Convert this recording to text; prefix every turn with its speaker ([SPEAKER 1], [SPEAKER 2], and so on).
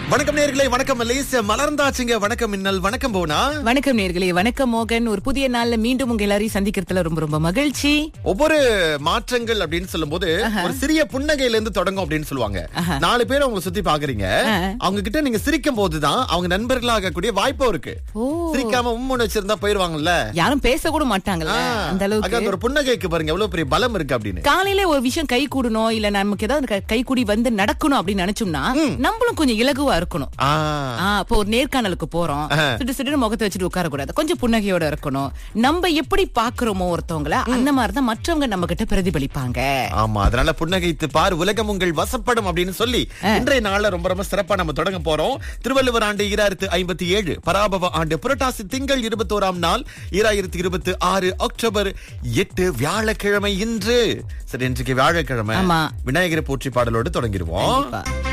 [SPEAKER 1] வணக்கம் நேர்களே வணக்கம் மலேசிய மலர்ந்தாச்சுங்க வணக்கம் மின்னல் வணக்கம் போனா
[SPEAKER 2] வணக்கம் நேர்களே வணக்கம் மோகன் ஒரு புதிய நாள்ல மீண்டும் உங்க எல்லாரையும் சந்திக்கிறதுல ரொம்ப ரொம்ப மகிழ்ச்சி
[SPEAKER 1] ஒவ்வொரு மாற்றங்கள் அப்படின்னு சொல்லும்போது ஒரு சிறிய புன்னகையில இருந்து தொடங்கும் அப்படின்னு சொல்லுவாங்க நாலு பேர் அவங்க சுத்தி பாக்குறீங்க அவங்க கிட்ட நீங்க சிரிக்கும் போதுதான் அவங்க நண்பர்களாகக்கூடிய வாய்ப்பும் இருக்கு
[SPEAKER 2] ஓ.
[SPEAKER 1] சிரிக்காம உம்முன்னு வச்சிருந்தா போயிருவாங்கல்ல
[SPEAKER 2] யாரும் பேச கூட மாட்டாங்கல்ல
[SPEAKER 1] ஆ,
[SPEAKER 2] அந்த
[SPEAKER 1] அங்க
[SPEAKER 2] அளவுக்கு
[SPEAKER 1] அந்த ஒரு புன்னகைக்கு பாருங்க எவ்வளவு பெரிய பலம் இருக்கு அப்படின்னு
[SPEAKER 2] காலையில ஒரு விஷயம் கை கூடணும் இல்ல நமக்கு ஏதாவது க- கை கூடி வந்து நடக்கணும் அப்படின்னு நினைச்சோம்னா நம்மளும் கொஞ்சம் இலகுவா இருக்கணும்
[SPEAKER 1] ஆ,
[SPEAKER 2] ஆ, இப்போ ஒரு நேர்காணலுக்கு போறோம் சுட்டு சுட்டு முகத்தை வச்சுட்டு உட்கார கூடாது கொஞ்சம் புன்னகையோட இருக்கணும் நம்ம எப்படி பாக்குறோமோ ஒருத்தவங்கள அந்த மாதிரிதான் மற்றவங்க நம்ம கிட்ட பிரதிபலிப்பாங்க
[SPEAKER 1] ஆமா அதனால புன்னகைத்து பார் உலகம் உங்கள் வசப்படும் அப்படின்னு சொல்லி இன்றைய நாள்ல ரொம்ப ரொம்ப சிறப்பா நம்ம தொடங்க போறோம் திருவள்ளுவர் ஆண்டு ஈராயிரத்து ஐம்பத்தி ஏழு பராபவ ஆண்டு புரட்டாசி திங்கள் இருபத்தோராம் நாள் ஈராயிரத்தி இருபத்தி ஆறு அக்டோபர் எட்டு வியாழக்கிழமை இன்று சரி இன்றைக்கு வியாழக்கிழமை
[SPEAKER 2] ஆமா.
[SPEAKER 1] விநாயகரை போற்றி பாடலோடு தொடங்கிடுவோம்
[SPEAKER 2] கண்டிப்பா.